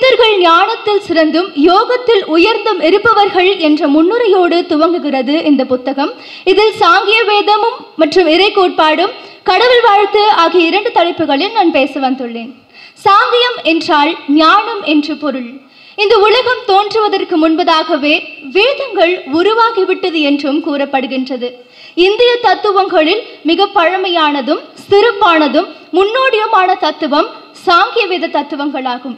சித்தர்கள் ஞானத்தில் சிறந்தும் யோகத்தில் உயர்ந்தும் இருப்பவர்கள் என்ற முன்னுரையோடு துவங்குகிறது இந்த புத்தகம் இதில் சாங்கிய வேதமும் மற்றும் இறை கோட்பாடும் கடவுள் வாழ்த்து ஆகிய இரண்டு தலைப்புகளில் நான் பேச வந்துள்ளேன் சாங்கியம் என்றால் ஞானம் என்று பொருள் இந்த உலகம் தோன்றுவதற்கு முன்பதாகவே வேதங்கள் உருவாகிவிட்டது என்றும் கூறப்படுகின்றது இந்திய தத்துவங்களில் மிக பழமையானதும் சிறப்பானதும் முன்னோடியுமான தத்துவம் சாங்கிய வேத தத்துவங்களாகும்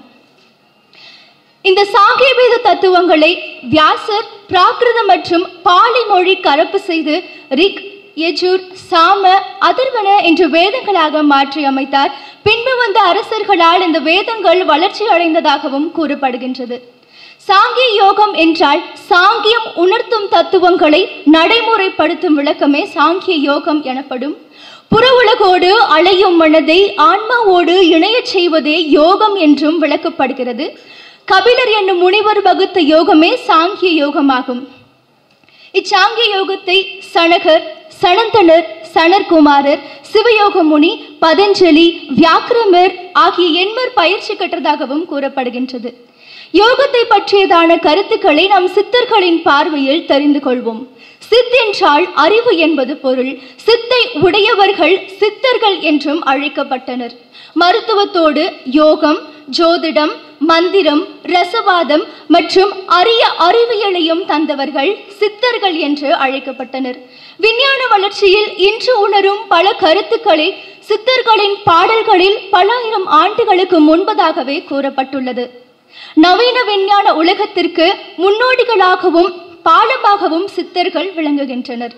இந்த சாங்கிய வேத தத்துவங்களை வியாசர் பிராகிருத மற்றும் பாலி மொழி கலப்பு செய்து ரிக் யஜுர் சாம அதர்வன என்ற வேதங்களாக மாற்றி அமைத்தார் பின்பு வந்த அரசர்களால் இந்த வேதங்கள் வளர்ச்சி அடைந்ததாகவும் கூறப்படுகின்றது சாங்கிய யோகம் என்றால் சாங்கியம் உணர்த்தும் தத்துவங்களை நடைமுறைப்படுத்தும் விளக்கமே சாங்கிய யோகம் எனப்படும் புற உலகோடு அலையும் மனதை ஆன்மாவோடு இணையச் செய்வதே யோகம் என்றும் விளக்கப்படுகிறது கபிலர் என்னும் முனிவர் வகுத்த யோகமே சாங்கிய யோகமாகும் இச்சாங்கிய யோகத்தை சனகர் சனந்தனர் சனற்குமாரர் சிவயோக முனி பதஞ்சலி வியாக்கிரமர் ஆகிய எண்மர் பயிற்சி கற்றதாகவும் கூறப்படுகின்றது யோகத்தை பற்றியதான கருத்துக்களை நம் சித்தர்களின் பார்வையில் தெரிந்து கொள்வோம் சித் என்றால் அறிவு என்பது பொருள் சித்தை உடையவர்கள் சித்தர்கள் என்றும் அழைக்கப்பட்டனர் மருத்துவத்தோடு யோகம் ஜோதிடம் மந்திரம் ரசவாதம் மற்றும் அரிய அறிவியலையும் தந்தவர்கள் சித்தர்கள் என்று அழைக்கப்பட்டனர் விஞ்ஞான வளர்ச்சியில் இன்று உணரும் பல கருத்துக்களை சித்தர்களின் பாடல்களில் பல ஆயிரம் ஆண்டுகளுக்கு முன்பதாகவே கூறப்பட்டுள்ளது நவீன விஞ்ஞான உலகத்திற்கு முன்னோடிகளாகவும் பாலமாகவும் சித்தர்கள் விளங்குகின்றனர்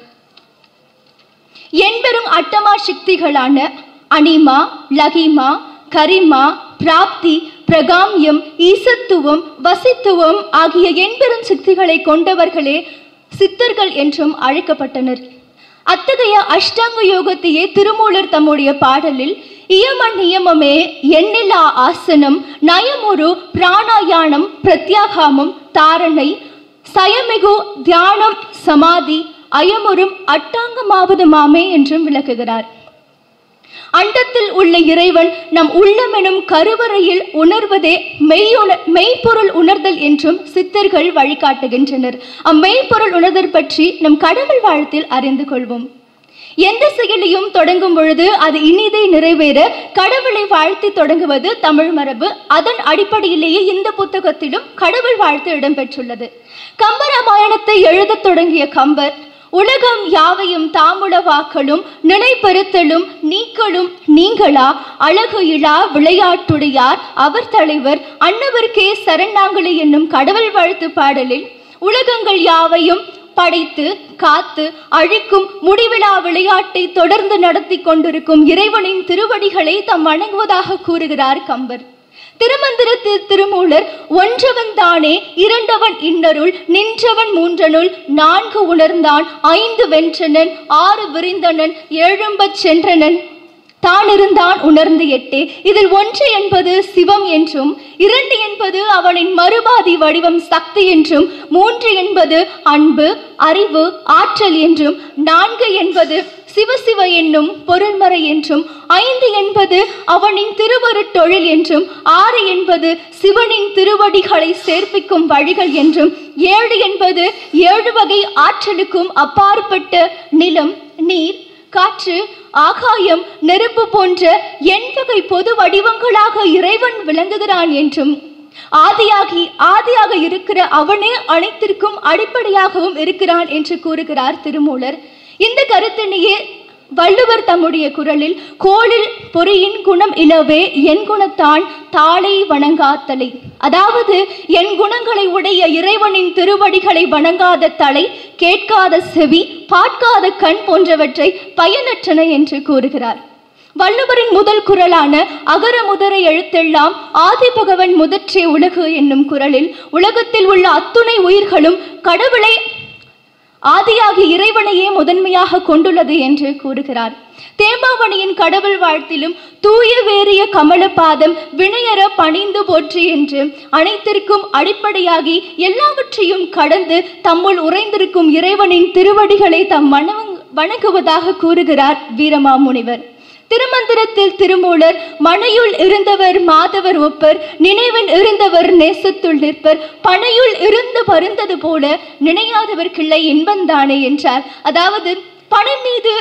எண்பெரும் அட்டமா சக்திகளான அனிமா லகிமா கரிமா பிராப்தி பிரகாமியம் ஈசத்துவம் வசித்துவம் ஆகிய எண்பெரும் சக்திகளை கொண்டவர்களே சித்தர்கள் என்றும் அழைக்கப்பட்டனர் அத்தகைய அஷ்டாங்க யோகத்தையே திருமூலர் தம்முடைய பாடலில் இயம நியமமே எண்ணிலா ஆசனம் நயமுரு பிராணாயானம் பிரத்யாகாமம் தாரணை சயமிகு தியானம் சமாதி அயமுறும் அட்டாங்கமாவதுமாமே என்றும் விளக்குகிறார் அண்டத்தில் உள்ள இறைவன் நம் உள்ளமெனும் கருவறையில் உணர்வதே மெய்யுண மெய்ப்பொருள் உணர்தல் என்றும் சித்தர்கள் வழிகாட்டுகின்றனர் அம்மெய்ப்பொருள் உணர்தல் பற்றி நம் கடவுள் வாழ்த்தில் அறிந்து கொள்வோம் எந்த செயலையும் தொடங்கும் பொழுது அது இனிதை நிறைவேற கடவுளை வாழ்த்தி தொடங்குவது தமிழ் மரபு அதன் அடிப்படையிலேயே இந்த புத்தகத்திலும் கடவுள் வாழ்த்து இடம்பெற்றுள்ளது கம்பராமாயணத்தை எழுதத் தொடங்கிய கம்பர் உலகம் யாவையும் தாமுளவாக்களும் நிலைப்பெறுத்தலும் நீக்களும் நீங்களா அழகு இழா விளையாட்டுடையார் அவர் தலைவர் அன்னவர்க்கே சரணாங்களி என்னும் கடவுள் வாழ்த்து பாடலில் உலகங்கள் யாவையும் படைத்து காத்து அழிக்கும் முடிவிலா விளையாட்டை தொடர்ந்து நடத்தி கொண்டிருக்கும் இறைவனின் திருவடிகளை தம் வணங்குவதாக கூறுகிறார் கம்பர் திருமந்திரத்தில் திருமூலர் ஒன்றவன் தானே இரண்டவன் இன்னருள் நின்றவன் மூன்றனுள் நான்கு உணர்ந்தான் ஐந்து வென்றனன் ஆறு விரிந்தனன் எழும்பச் சென்றனன் தான் இருந்தான் உணர்ந்து எட்டே இதில் ஒன்று என்பது சிவம் என்றும் இரண்டு என்பது அவனின் மறுபாதி வடிவம் சக்தி என்றும் மூன்று என்பது அன்பு அறிவு ஆற்றல் என்றும் நான்கு என்பது சிவசிவ என்னும் பொருள்மறை என்றும் ஐந்து என்பது அவனின் திருவருட்டொழில் என்றும் ஆறு என்பது சிவனின் திருவடிகளை சேர்ப்பிக்கும் வழிகள் என்றும் ஏழு என்பது ஏழு வகை ஆற்றலுக்கும் அப்பாற்பட்ட நிலம் நீர் காற்று ஆகாயம் நெருப்பு போன்ற எண்வகை பொது வடிவங்களாக இறைவன் விளங்குகிறான் என்றும் ஆதியாகி ஆதியாக இருக்கிற அவனே அனைத்திற்கும் அடிப்படையாகவும் இருக்கிறான் என்று கூறுகிறார் திருமூலர் இந்த கருத்தினையே வள்ளுவர் தம்முடைய குரலில் கோளில் பொறியின் குணம் இலவே என் குணத்தான் தாளை வணங்காத்தலை அதாவது என் குணங்களை உடைய இறைவனின் திருவடிகளை வணங்காத தலை கேட்காத செவி பார்க்காத கண் போன்றவற்றை பயனற்றன என்று கூறுகிறார் வள்ளுவரின் முதல் குரலான அகர முதர எழுத்தெல்லாம் ஆதி பகவன் முதற்றே உலகு என்னும் குரலில் உலகத்தில் உள்ள அத்துணை உயிர்களும் கடவுளை ஆதியாகி இறைவனையே முதன்மையாக கொண்டுள்ளது என்று கூறுகிறார் தேம்பாவணியின் கடவுள் வாழ்த்திலும் தூய வேறிய கமலபாதம் வினையற பணிந்து போற்றி என்று அனைத்திற்கும் அடிப்படையாகி எல்லாவற்றையும் கடந்து தம்முள் உறைந்திருக்கும் இறைவனின் திருவடிகளை தம் மன வணங்குவதாக கூறுகிறார் வீரமாமுனிவர் திருமந்திரத்தில் திருமூலர் மனையுள் இருந்தவர் மாதவர் ஒப்பர் நினைவில் இருந்தவர் நேசத்துள் நிற்பர் பனையுள் இருந்து பருந்தது போல நினையாதவர் கிள்ளை இன்பந்தானே என்றார் அதாவது பனை மீது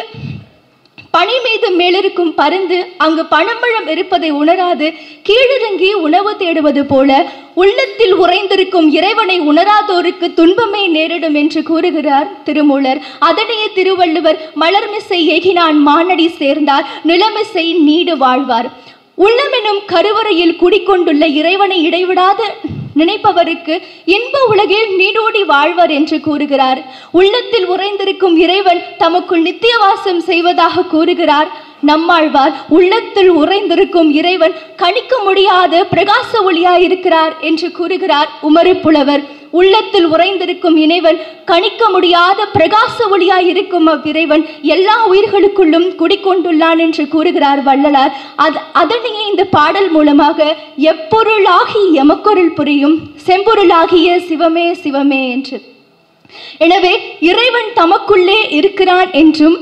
பனி மீது மேலிருக்கும் பருந்து அங்கு பனம்பழம் இருப்பதை உணராது கீழிறங்கி உணவு தேடுவது போல உள்ளத்தில் உறைந்திருக்கும் இறைவனை உணராதோருக்கு துன்பமே நேரிடும் என்று கூறுகிறார் திருமூலர் அதனையே திருவள்ளுவர் மலர்மிசை எகினான் மானடி சேர்ந்தார் நிலமிசை நீடு வாழ்வார் உள்ளமெனும் கருவறையில் குடிக்கொண்டுள்ள இறைவனை இடைவிடாது நினைப்பவருக்கு இன்ப உலகில் நீடோடி வாழ்வர் என்று கூறுகிறார் உள்ளத்தில் உறைந்திருக்கும் இறைவன் தமக்குள் நித்தியவாசம் செய்வதாக கூறுகிறார் நம்மாழ்வார் உள்ளத்தில் உறைந்திருக்கும் இறைவன் கணிக்க முடியாத பிரகாச ஒளியாயிருக்கிறார் என்று கூறுகிறார் உமறு புலவர் உள்ளத்தில் உறைந்திருக்கும் இறைவன் கணிக்க முடியாத பிரகாச ஒளியாய் இருக்கும் அவ்விறைவன் எல்லா உயிர்களுக்குள்ளும் குடிக்கொண்டுள்ளான் என்று கூறுகிறார் வள்ளலார் அது அதனையே இந்த பாடல் மூலமாக எப்பொருளாகி எமக்கொருள் புரியும் செம்பொருளாகிய சிவமே சிவமே என்று எனவே இறைவன் தமக்குள்ளே இருக்கிறான் என்றும்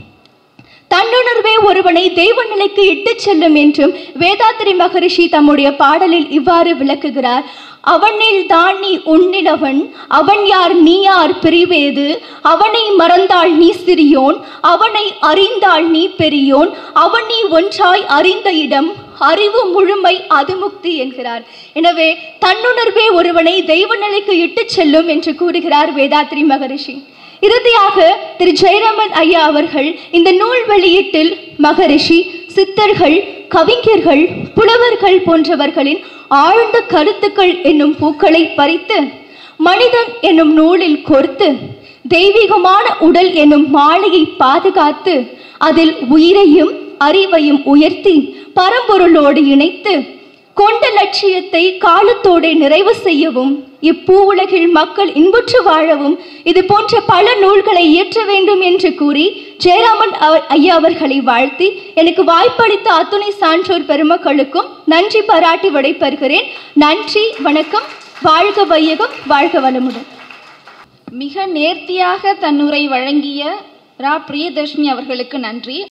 தன்னுணர்வே ஒருவனை தெய்வ நிலைக்கு இட்டுச் செல்லும் என்றும் வேதாத்திரி மகரிஷி தம்முடைய பாடலில் இவ்வாறு விளக்குகிறார் அவனில் தான் நீ உன்னிலவன் அவன் யார் நீ யார் பிரிவேது அவனை மறந்தாள் நீ சிறியோன் அவனை அறிந்தாள் நீ பெரியோன் அவன் நீ ஒன்றாய் அறிந்த இடம் அறிவு முழுமை அது முக்தி என்கிறார் எனவே தன்னுணர்வே ஒருவனை தெய்வ நிலைக்கு இட்டுச் செல்லும் என்று கூறுகிறார் வேதாத்ரி மகரிஷி இறுதியாக திரு ஜெயராமன் ஐயா அவர்கள் இந்த நூல் வெளியீட்டில் மகரிஷி சித்தர்கள் கவிஞர்கள் புலவர்கள் போன்றவர்களின் ஆழ்ந்த கருத்துக்கள் என்னும் பூக்களை பறித்து மனிதன் என்னும் நூலில் கோர்த்து தெய்வீகமான உடல் என்னும் மாலையை பாதுகாத்து அதில் உயிரையும் அறிவையும் உயர்த்தி பரம்பொருளோடு இணைத்து கொண்ட லட்சியத்தை காலத்தோடு நிறைவு செய்யவும் இப்பூ உலகில் மக்கள் இன்புற்று வாழவும் இது போன்ற பல நூல்களை இயற்ற வேண்டும் என்று கூறி ஜெயராமன் அவ- ஐயா அவர்களை வாழ்த்தி எனக்கு வாய்ப்பளித்த அத்துணை சான்றோர் பெருமக்களுக்கும் நன்றி பாராட்டி விடைபெறுகிறேன் நன்றி வணக்கம் வாழ்க வையகம் வாழ்க வளமுடன் மிக நேர்த்தியாக தன்னுரை வழங்கிய ரா பிரியதர்ஷினி அவர்களுக்கு நன்றி